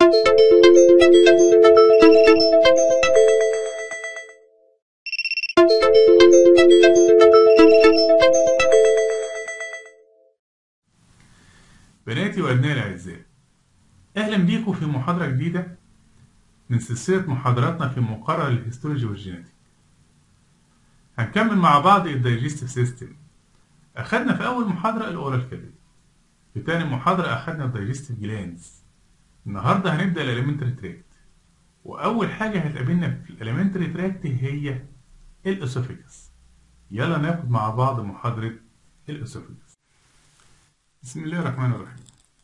بناتي وأبنائي الأعزاء أهلا بيكم في محاضرة جديدة من سلسلة محاضراتنا في مقرر الهيستولوجي والجيناتيك هنكمل مع بعض الدايجستيف سيستم أخدنا في أول محاضرة الأورال كافيتي في تاني محاضرة أخدنا الدايجستيف جلانز النهاردة هنبدأ الأليمنتري تراكت وأول حاجة هتقابلنا في الأليمنتري تراكت هي الأسوفيجس يلا ناخد مع بعض محاضرة الأسوفيجس بسم الله الرحمن الرحيم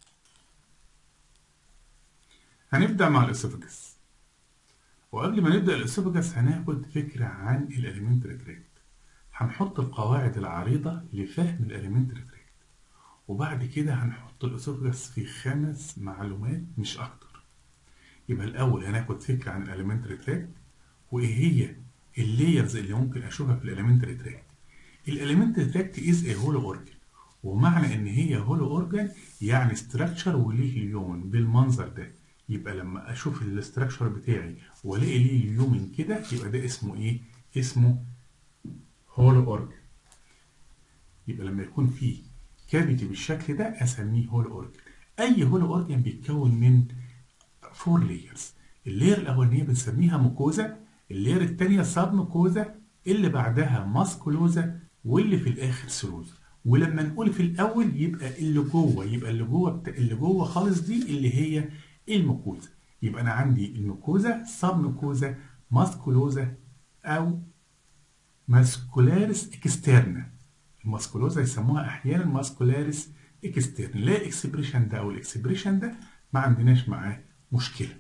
هنبدأ مع الأسوفجس وقبل ما نبدأ الأسوفجس هناخد فكرة عن الأليمنتري تراكت هنحط القواعد العريضة لفهم الأليمنتري تراكت وبعد كده هنحط الأسوفجس في خمس معلومات مش أكتر يبقى الأول هناخد فكرة عن الأليمنتري تراكت وإيه هي اللايرز اللي ممكن أشوفها في الأليمنتري تراكت الأليمنتري تراكت إز إيه هولو أورجن ومعنى ان هي هولو اورجان يعني ستراكشر وليه اليومن بالمنظر ده يبقى لما اشوف الاستراكشر بتاعي والاقي ليه اليومن كده يبقى ده اسمه ايه اسمه هولو اورجان يبقى لما يكون في كافيتي بالشكل ده اسميه هولو اورجان اي هولو اورجان بيتكون من فور لايرز اللاير الاولانيه بنسميها ميكوزا اللاير الثانيه سب ميكوزا اللي بعدها ماسكولوزا واللي في الاخر سيروزا ولما نقول في الاول يبقى اللي جوه يبقى اللي جوه بتا... اللي جوه خالص دي اللي هي الميكوزا يبقى انا عندي الميكوزا سب ميكوزا ماسكولوزا او ماسكولاريس اكسترنا الماسكولوزا يسموها احيانا ماسكولاريس اكسترنا لا الاكسبريشن ده او الاكسبريشن ده ما عندناش معاه مشكله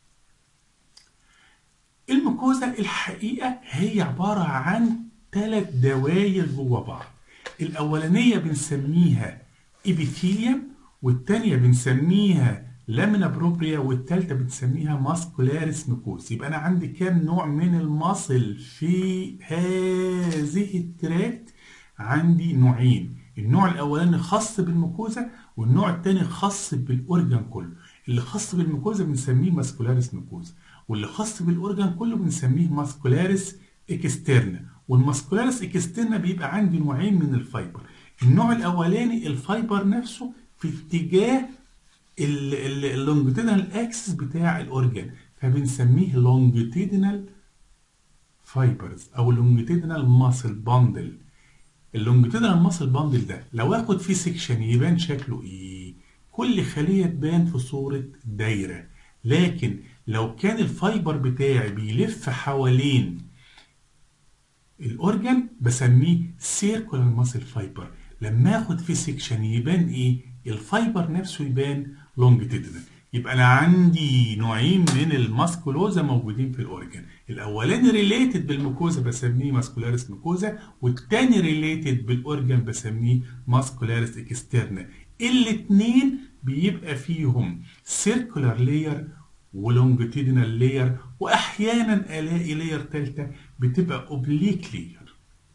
الميكوزا الحقيقه هي عباره عن ثلاث دواير جوه بعض الأولانية بنسميها إبيثيليوم والتانية بنسميها لامينا بروبريا والتالتة بنسميها ماسكولاريس ميكوز يبقى أنا عندي كام نوع من المصل في هذه التراكت عندي نوعين النوع الأولاني خاص بالميكوزا والنوع التاني خاص بالأورجان كله اللي خاص بالميكوزا بنسميه ماسكولاريس ميكوزا واللي خاص بالأورجان كله بنسميه ماسكولاريس اكسترنا والماسكولاريس اكسترنا بيبقى عندي نوعين من الفايبر النوع الاولاني الفايبر نفسه في اتجاه اللونجيتيدنال اكسس بتاع الاورجان فبنسميه لونجيتيدنال فايبرز او لونجيتيدنال ماسل باندل اللونجيتيدنال ماسل باندل ده لو اخد فيه سيكشن يبان شكله ايه كل خليه تبان في صوره دايره لكن لو كان الفايبر بتاعي بيلف حوالين الاورجان بسميه سيركولار ماسل فايبر لما اخد في سيكشن يبان ايه الفايبر نفسه يبان لونجيتيدنال يبقى انا عندي نوعين من الماسكولوزا موجودين في الاورجان الاولاني ريليتد بالميكوزا بسميه ماسكولاريس ميكوزا والتاني ريليتد بالاورجان بسميه ماسكولاريس اكسترنا الاثنين بيبقى فيهم سيركولار لاير ولونجيتيدنال لاير واحيانا الاقي لاير ثالثه بتبقى اوبليك لاير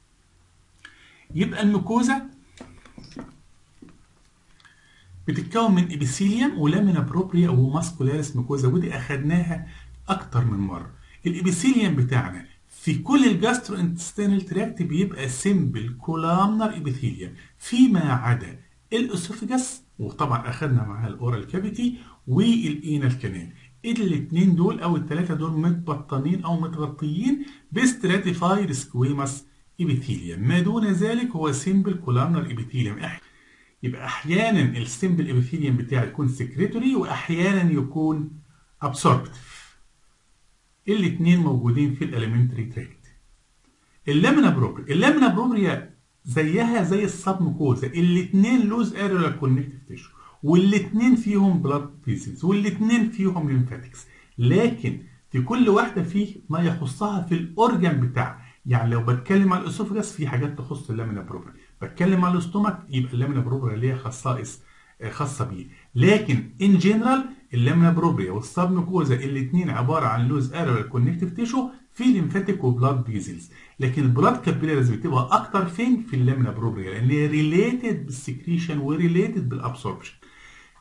يبقى الميكوزا بتتكون من ابيثيليوم ولامينا بروبريا وماسكولاريس ميكوزا ودي اخدناها اكتر من مره الابيثيليوم بتاعنا في كل الجاسترو انتستينال تراكت بيبقى سيمبل كولامنر ابيثيليوم فيما عدا الاسوفجس وطبعا اخدنا معاها الاورال كافيتي والانال كانال الاثنين دول او الثلاثه دول متبطنين او متغطيين بستراتيفايد سكويماس ابيثيليوم ما دون ذلك هو سيمبل كولامنر ابيثيليوم يبقى احيانا السيمبل ابيثيليوم بتاعي يكون سكريتوري واحيانا يكون ابسوربتيف الاثنين موجودين في الاليمنتري تراكت اللامينا بروبريا اللامينا بروبريا زيها زي السب ميكوزا الاثنين لوز اريولار كونكتيف تيشو والاثنين فيهم بلاد فيسز والاثنين فيهم ليمفاتكس لكن في كل واحده فيه ما يخصها في الاورجان بتاعها يعني لو بتكلم على الاسوفجاس في حاجات تخص اللامينا بروبرا بتكلم على الاستومك يبقى اللامينا بروبرا ليها خصائص خاصه بيه لكن ان جنرال اللامينا بروبريا والسب ميكوزا الاثنين عباره عن لوز اريال كونكتيف تيشو في ليمفاتيك وبلاد فيزلز لكن البلاد كابيلاريز بتبقى اكتر فين في اللامينا بروبريا لان هي ريليتد بالسكريشن وريليتد بالابسوربشن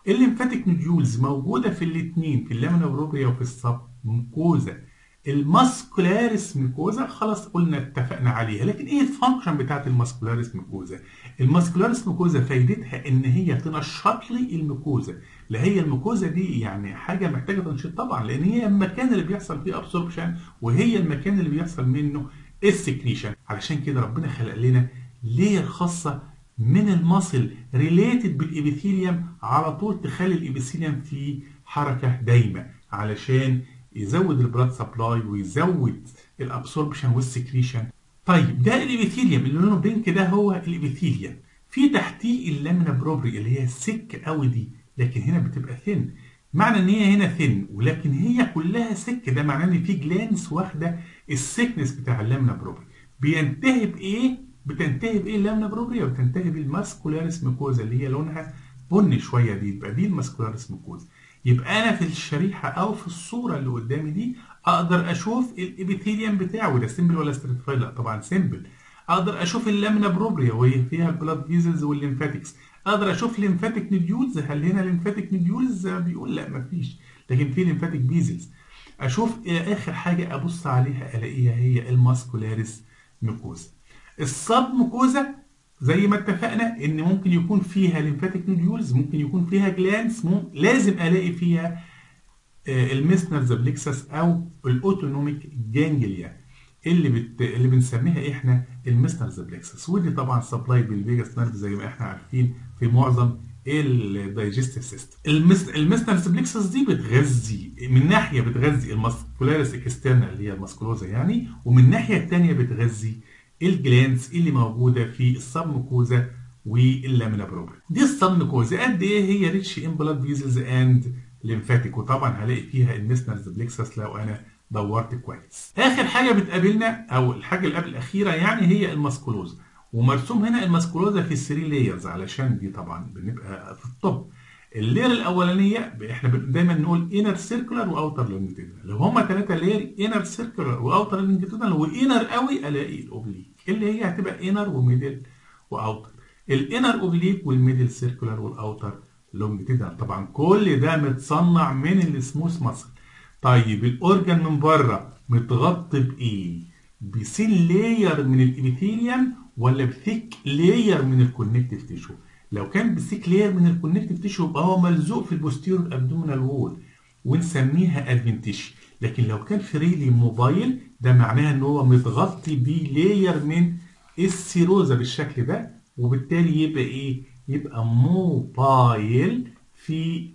الليمفاتيك نوديولز موجوده في الاثنين في اللامينا بروبريا وفي السب ميكوزا الماسكولاريس ميكوزا خلاص قلنا اتفقنا عليها لكن ايه الفانكشن بتاعت الماسكولاريس ميكوزا الماسكولاريس ميكوزا فايدتها ان هي تنشط لي الميكوزا لا هي الميكوزا دي يعني حاجه محتاجه تنشيط طبعا لان هي المكان اللي بيحصل فيه ابسوربشن وهي المكان اللي بيحصل منه السكريشن علشان كده ربنا خلق لنا لير خاصه من المصل ريليتد بالابيثيليوم على طول تخلي الابيثيليوم في حركه دايمه علشان يزود البلاد سبلاي ويزود الابسوربشن والسكريشن طيب ده الابيثيليوم اللي لونه بينك ده هو الابيثيليوم في تحتيه اللامينا بروبري اللي هي سك قوي دي لكن هنا بتبقى ثين معنى ان هي هنا ثين ولكن هي كلها سك ده معناه ان في جلانس واخده السكنس بتاع اللامينا بروبري بينتهي بايه بتنتهي بايه اللامينا بروبري وبتنتهي بالماسكولاريس ميكوزا اللي هي لونها بني شويه دي يبقى دي الماسكولاريس ميكوزا يبقى انا في الشريحه او في الصوره اللي قدامي دي اقدر اشوف الابيثيليوم بتاعه ده سيمبل ولا ستراتيفايد لا طبعا سيمبل اقدر اشوف اللامينا بروبريا وهي فيها البلاد فيزلز والليمفاتكس اقدر اشوف ليمفاتيك نوديولز هل هنا ليمفاتيك نوديولز بيقول لا مفيش لكن في ليمفاتيك بيزلز اشوف اخر حاجه ابص عليها الاقيها هي الماسكولاريس ميكوزا الصب ميكوزا زي ما اتفقنا ان ممكن يكون فيها ليمفاتيك نوديولز ممكن يكون فيها جلانس لازم الاقي فيها الميسنرز بليكسس او الاوتونوميك جانجليا اللي بت... اللي بنسميها احنا الميسنرز بليكسس ودي طبعا سبلاي بالفيجاس نيرف زي ما احنا عارفين في معظم الدايجستيف سيستم المس... الميسنرز بليكسس دي بتغذي من ناحيه بتغذي الماسكولاريس اكسترنال اللي هي الماسكولوزا يعني ومن الناحيه الثانيه بتغذي الجلانس اللي موجوده في السبمكوزا واللامينا بروبري دي السبمكوزا قد ايه هي ريتش ان بلاد فيزلز اند ليمفاتيك وطبعا هلاقي فيها الميسنرز بليكسس لو انا دورت كويس اخر حاجه بتقابلنا او الحاجه اللي قبل الاخيره يعني هي الماسكولوزا ومرسوم هنا الماسكولوزا في 3 لايرز علشان دي طبعا بنبقى في الطب اللير الاولانيه احنا دايما نقول انر سيركولار واوتر لونجيتودنال لو هما ثلاثه لاير انر سيركولار واوتر لونجيتودنال وانر قوي الاقي الاوبليك اللي هي هتبقى انر وميدل واوتر الانر اوبليك والميدل سيركولار والاوتر لونجيتودنال طبعا كل ده متصنع من السموث ماسل طيب الاورجن من بره متغطي بايه بسين لاير من الابيثيليوم ولا بثيك لاير من الكونكتيف تيشو لو كان بثيك لاير من الكونكتيف تيشو يبقى هو ملزوق في البوستيرور ابدومينال وول ونسميها ادفنتيشي لكن لو كان فريلي موبايل ده معناها ان هو متغطي بلاير من السيروزا بالشكل ده وبالتالي يبقى ايه يبقى موبايل في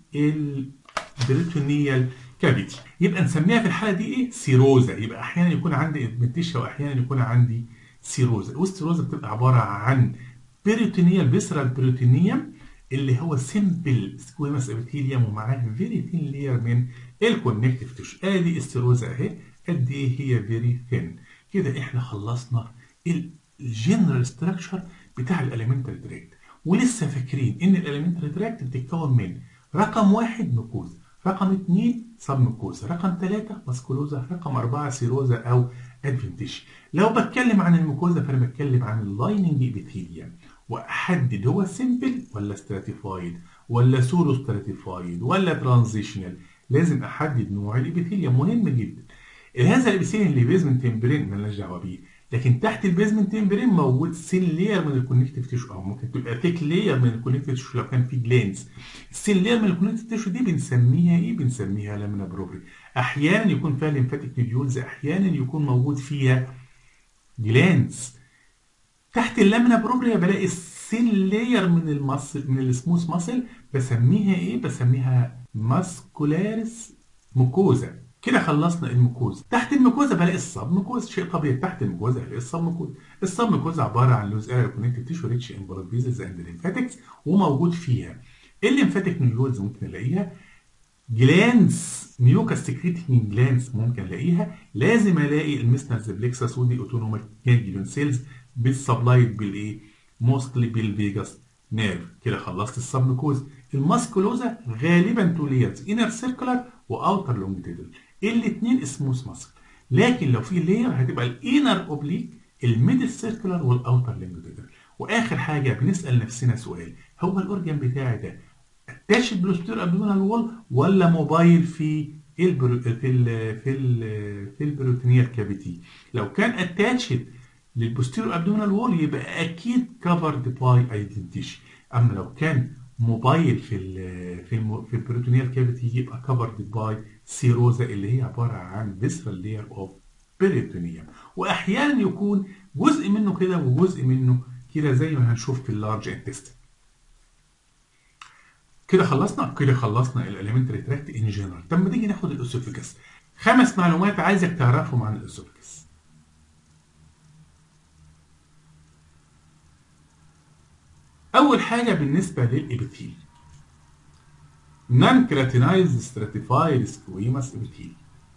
البريتونيال كافيتي يبقى نسميها في الحاله دي ايه سيروزا يبقى احيانا يكون عندي ادمنتيشيا واحيانا يكون عندي سيروزا والسيروزا بتبقى عباره عن بيريتونيال فيسرال بيريتونيوم اللي هو سيمبل سكويمس ابيثيليوم ومعاه فيري ثين لاير من الكونكتيف تيشو ادي السيروزا اهي قد ايه هي فيري ثين كده احنا خلصنا الجنرال ستراكشر بتاع الاليمنتري تراكت ولسه فاكرين ان الاليمنتري تراكت بتتكون من رقم واحد ميكوزا رقم اثنين سب ميكوزا رقم ثلاثة ماسكولوزا رقم أربعة سيروزا أو ادفنتيش لو بتكلم عن الميكوزا فأنا بتكلم عن اللايننج ابيثيليوم وأحدد هو سيمبل ولا ستراتيفايد ولا سورو ستراتيفايد ولا ترانزيشنال لازم أحدد نوع الابيثيليوم مهم جدا هذا الابيثيليوم اللي بيزمنت تمبرين مالناش دعوة بيه لكن تحت البيزمنت تمبرين موجود سين لاير من الكونكتيف تيشو او ممكن تبقى ثيك لاير من الكونكتيف تيشو لو كان في جلانز السين لاير من الكونكتيف تيشو دي بنسميها ايه بنسميها لامينا بروبري احيانا يكون فيها ليمفاتيك نوديولز احيانا يكون موجود فيها جلانز تحت اللامينا بروبري بلاقي السين لاير من المصل من السموث ماسل بسميها ايه بسميها ماسكولاريس ميكوزا كده خلصنا الميكوزا تحت الميكوزا بلاقي الصب ميكوزا شيء طبيعي تحت الميكوزا هلاقي الصب ميكوزا الصب ميكوزا عباره عن لوز اريا كونكتيف تيشو ريتش ان بلاد فيزلز اند ليمفاتكس وموجود فيها الليمفاتيك نودولز ممكن الاقيها جلانز ميوكاس سكريتنج جلانز ممكن الاقيها لازم الاقي الميسنرز بليكسس ودي اوتونوميك جانجليون سيلز بالسبلايد بالايه موستلي بالفيجاس نيرف كده خلصت الصب ميكوزا الماسكولوزا غالبا تو لايرز انر سيركولار واوتر لونجيتودنال الاثنين سموث ماسل لكن لو في لاير هتبقى الانر اوبليك الميدل سيركولار والاوتر لونجيتودنال واخر حاجه بنسال نفسنا سؤال هو الاورجن بتاعي ده اتاشد بالبوستيريور ابدومينال وول ولا موبايل في البرو... في ال في ال في البروتينيال كافيتي لو كان اتاشد للبوستيريور ابدومينال وول يبقى اكيد كفرد باي ايدنتيشن اما لو كان موبايل في ال في الم... في البروتينيال كافيتي يبقى كفرد باي سيروزا اللي هي عباره عن فيسرال لير اوف بيريتونيوم واحيانا يكون جزء منه كده وجزء منه كده زي ما هنشوف في اللارج انتستين كده خلصنا كده خلصنا الاليمنتري تراكت ان جنرال طب ما تيجي ناخد الاسوفيجاس خمس معلومات عايزك تعرفهم عن الاسوفيجاس اول حاجه بالنسبه للابيثيل نون كراتينايز ستراتيفايد سكويماس ابيثيل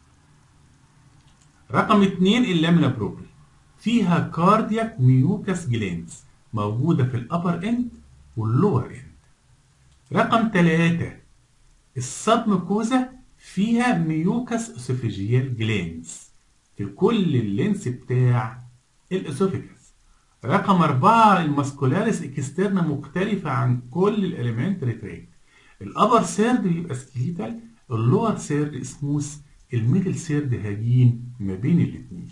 رقم اتنين اللامنا بروبري فيها كاردياك ميوكاس جلانز موجوده في الابر اند واللور اند رقم ثلاثة الصب ميكوزا فيها ميوكاس اسوفيجيال جلانز في كل اللينس بتاع الاسوفيجاس رقم أربعة الماسكولاريس اكسترنا مختلفة عن كل الاليمنتري تراك الابر سيرد بيبقى سكيليتال اللور سيرد سموث الميدل سيرد هجين ما بين الاثنين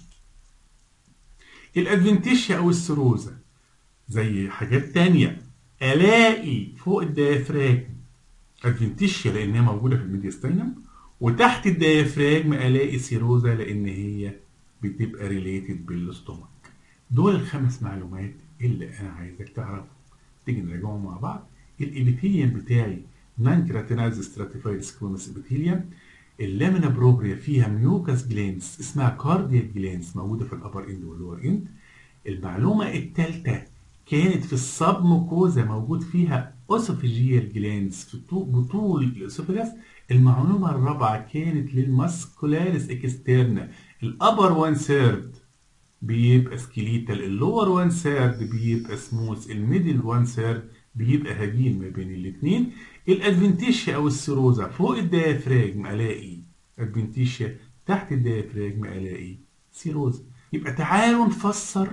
الادفنتيشيا او السروزا زي حاجات تانية الاقي فوق الديافراجم ادفنتيشيا لانها موجوده في الميديستينم وتحت الديافراجم الاقي سيروزا لان هي بتبقى ريليتد بالاستومك دول الخمس معلومات اللي انا عايزك تعرفهم تيجي نراجعهم مع بعض الابيثيليوم بتاعي نان كراتينايز ستراتيفايد سكويمس ابيثيليوم اللامينا بروبريا فيها ميوكاس جلانس اسمها كاردياك جلانس موجوده في الابر اند واللور اند المعلومه الثالثه كانت في السب ميكوزا موجود فيها اوسوفيجيال جلانز في بطول الاسوفيجاس المعلومه الرابعه كانت للماسكولاريس اكسترنا الابر وان سيرد بيبقى سكيليتال اللور وان سيرد بيبقى سموث الميدل وان سيرد بيبقى هجين ما بين الاثنين الادفنتيشيا او السيروزا فوق الديافراجم الاقي ادفنتيشيا تحت الديافراجم الاقي سيروزا يبقى تعالوا نفسر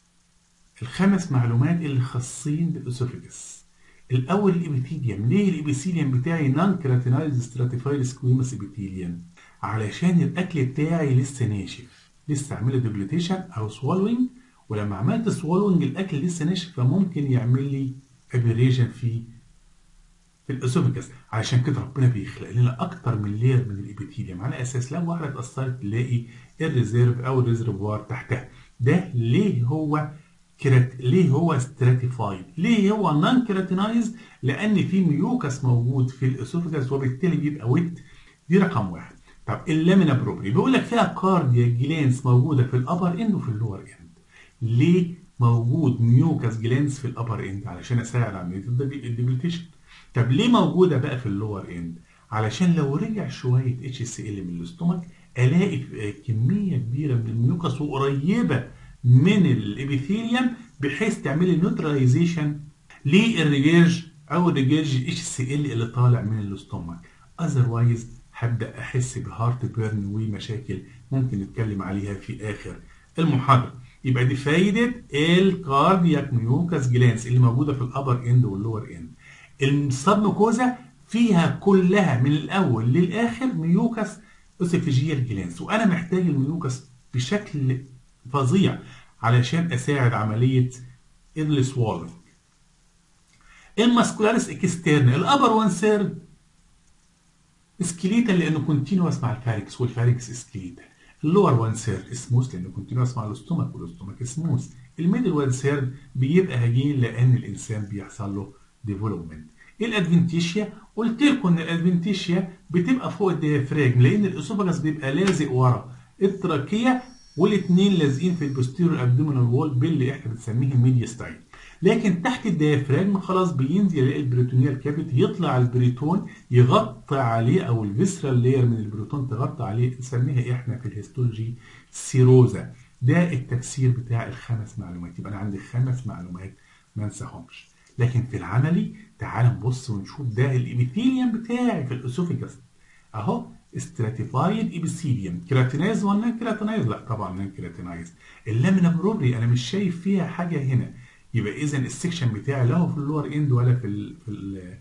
الخمس معلومات اللي خاصين بالاسوفيجس الاول الابيثيليوم ليه الابيثيليوم بتاعي نون كراتينايز ستراتيفايد سكويمس ابيثيليوم علشان الاكل بتاعي لسه ناشف لسه عامله ديبليتيشن او سوالوينج ولما عملت سوالوينج الاكل لسه ناشف فممكن يعمل لي ابيريشن في في الاسوفيجاس علشان كده ربنا بيخلق لنا اكتر من لير من الابيثيليوم على اساس لو واحده اتاثرت تلاقي الريزيرف او الريزرفوار تحتها ده ليه هو كرات ليه هو ستراتيفايد ليه هو نون كراتينايز لان في ميوكاس موجود في الاسوفيجاس وبالتالي بيبقى ويت دي رقم واحد طب اللامينا بروبري بيقول لك فيها كارديا جلانس موجوده في الابر اند وفي اللور اند ليه موجود ميوكاس جلانس في الابر اند علشان اساعد عمليه الديبليتيشن طب ليه موجوده بقى في اللور اند علشان لو رجع شويه اتش سي ال من الاستومك الاقي كميه كبيره من الميوكاس وقريبه من الابيثيليوم بحيث تعملي نيوتراليزيشن للريجيرج او الريجيرج اتش سي ال اللي طالع من الاستومك اذروايز هبدا احس بهارت بيرن ومشاكل ممكن نتكلم عليها في اخر المحاضره يبقى دي فايده الكاردياك ميوكاس جلانس اللي موجوده في الابر اند واللور اند السبميكوزا فيها كلها من الاول للاخر ميوكاس اوسيفيجيال جلانس وانا محتاج الميوكاس بشكل فظيع علشان اساعد عمليه السوالنج الماسكولاريس اكسترنا الابر وان سيرد سكليتال لانه كونتينوس مع الفاركس والفاركس سكليتال اللور وان سيرد سموث لانه كونتينوس مع الاستومك والاستومك سموث الميدل وان سيرد بيبقى هجين لان الانسان بيحصل له ديفلوبمنت الادفنتيشيا قلت لكم ان الادفنتيشيا بتبقى فوق الديافراجم لان الاسوفاجس بيبقى لازق ورا التراكيه والاثنين لازقين في البوستيريور ابدومينال وول باللي احنا بنسميه الميديا ستايل لكن تحت الديافراجم خلاص بينزل يلاقي البريتونيال كابيت يطلع البريتون يغطي عليه او الفيسرال لاير من البريتون تغطي عليه نسميها احنا في الهيستولوجي سيروزا ده التفسير بتاع الخمس معلومات يبقى انا عندي خمس معلومات ما انساهمش لكن في العملي تعال نبص ونشوف ده الابيثيليوم بتاعي في الاسوفيجاس اهو استراتيفايد ابيثيليوم كيراتينايز ولا كيراتينايز لا طبعا نان كيراتينايز اللامينا بروبري انا مش شايف فيها حاجه هنا يبقى اذا السكشن بتاعي لا هو في اللور اند ولا في ال في ال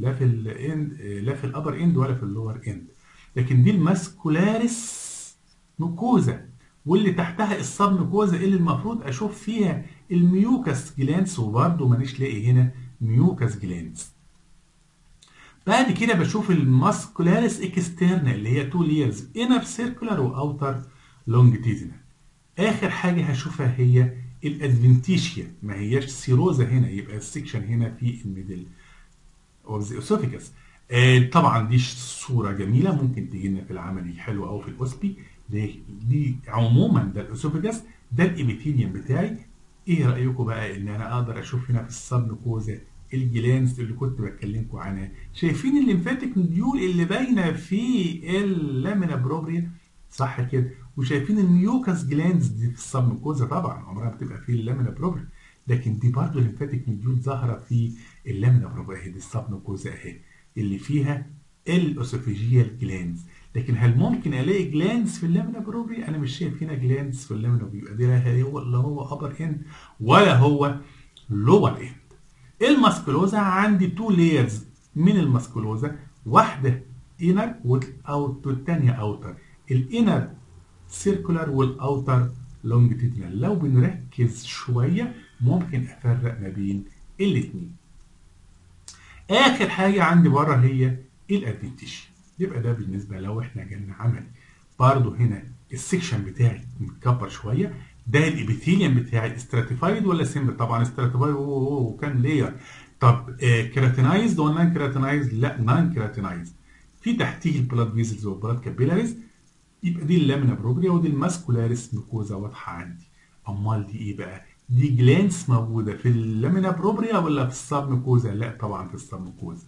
لا في الاند لا في الابر اند ولا في اللور اند لكن دي الماسكولاريس ميكوزا واللي تحتها السب ميكوزا اللي المفروض اشوف فيها الميوكاس جلانس وبرده مانيش لاقي هنا ميوكاس جلانس بعد كده بشوف الماسكولاريس اكسترنا اللي هي تو ليرز انر سيركولار واوتر لونجيتيدينال اخر حاجه هشوفها هي الادفنتيشيا ما هياش سيروزا هنا يبقى السكشن هنا في الميدل اوف ذا اسوفيكس طبعا دي صوره جميله ممكن تيجي لنا في العملي حلوه او في الاوسبي دي, دي عموما ده الاسوفيجاس ده الابيثيليوم بتاعي ايه رايكم بقى ان انا اقدر اشوف هنا في السبنكوزا الجلانس اللي كنت بكلمكم عنها شايفين الليمفاتيك نديول اللي باينه في اللامينا بروبريا صح كده وشايفين الميوكاس جلاندز دي في السبنكوزا طبعا عمرها ما بتبقى في اللامينا بروبريا لكن دي برضه الليمفاتيك نديول ظاهره في اللامينا بروبريا اهي دي السبنكوزا اهي اللي فيها الاسوفيجيال جلاندز لكن هل ممكن الاقي جلاندز في اللامينا بروبري انا مش شايف هنا جلاندز في اللامينا بروبري دي لا هو لا هو ابر اند ولا هو لور اند الماسكولوزا عندي تو لايرز من الماسكولوزا واحده انر والاوت والثانيه اوتر الانر سيركولار والاوتر لونجيتيدنال لو بنركز شويه ممكن افرق ما بين الاثنين اخر حاجه عندي بره هي الادفنتيشن يبقى ده بالنسبه لو احنا جالنا عمل برضه هنا السكشن بتاعي متكبر شويه ده الابيثيليوم بتاعي استراتيفايد ولا سيمبل طبعا استراتيفايد وكان لاير طب آه كيراتينايزد ولا نان كيراتينايزد لا نان كيراتينايزد في تحتيه البلاد فيزلز والبلاد كابيلاريز يبقى دي اللامينا بروبريا ودي الماسكولاريس ميكوزا واضحه عندي امال دي ايه بقى دي جلانس موجوده في اللامينا بروبريا ولا في السب ميكوزا لا طبعا في السب ميكوزا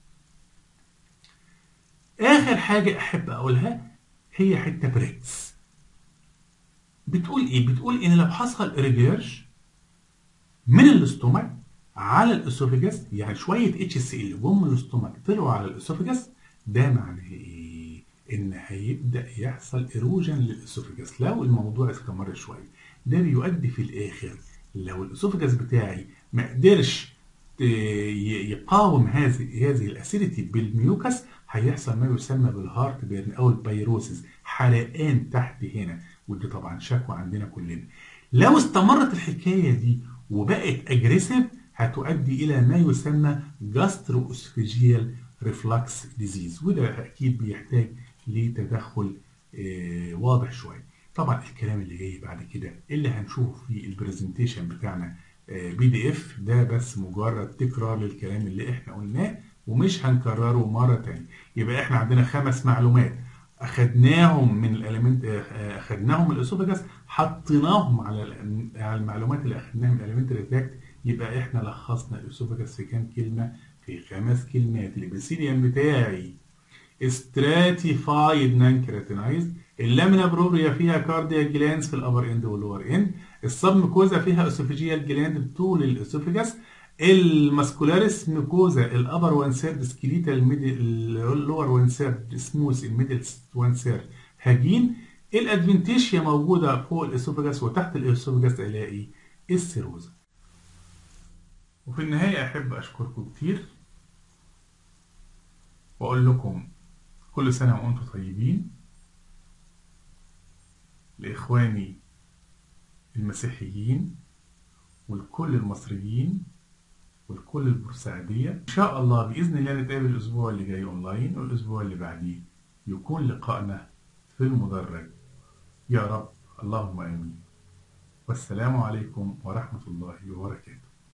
اخر حاجه احب اقولها هي حته بريكس بتقول ايه بتقول ان لو حصل ريجيرش من الاستومك على الاسوفيجاس يعني شويه اتش سي ال جم من الاستومك طلعوا على الاسوفيجاس ده معناه ايه ان هيبدا يحصل ايروجن للاسوفيجاس لو الموضوع استمر شويه ده بيؤدي في الاخر لو الاسوفيجاس بتاعي ما قدرش يقاوم هذه هذه الاسيديتي بالميوكس هيحصل ما يسمى بالهارت بيرن او البيروسيس حرقان تحت هنا ودي طبعا شكوى عندنا كلنا لو استمرت الحكايه دي وبقت اجريسيف هتؤدي الى ما يسمى جاسترو اسفيجيال ريفلكس ديزيز وده اكيد بيحتاج لتدخل آه واضح شويه طبعا الكلام اللي جاي بعد كده اللي هنشوفه في البرزنتيشن بتاعنا بي دي اف ده بس مجرد تكرار للكلام اللي احنا قلناه ومش هنكرره مرة تانية يبقى احنا عندنا خمس معلومات اخدناهم من الاليمنت اخدناهم من الاسوفاجاس حطيناهم على على المعلومات اللي اخدناها من الاليمنتري تراكت يبقى احنا لخصنا الاسوفاجاس في كام كلمة في خمس كلمات الابيثيليوم بتاعي استراتيفايد نان كيراتينايزد اللامينا بروبريا فيها كارديا جلاندز في الابر اند واللور اند السب ميكوزا فيها اسوفيجيال جلاند طول الاسوفيجاس الماسكولاريس ميكوزا الابر وان سيرد سكيليتال اللور وان سيرد سموث الميدل وان سيرد هاجين الادفنتيشيا موجوده فوق الاسوفيجاس وتحت الاسوفيجاس الاقي السيروزا وفي النهايه احب اشكركم كتير واقول لكم كل سنه وانتم طيبين لاخواني المسيحيين ولكل المصريين ولكل البورسعيدية إن شاء الله بإذن الله نتقابل الأسبوع اللي جاي أونلاين والأسبوع اللي بعديه يكون لقائنا في المدرج يا رب اللهم آمين والسلام عليكم ورحمة الله وبركاته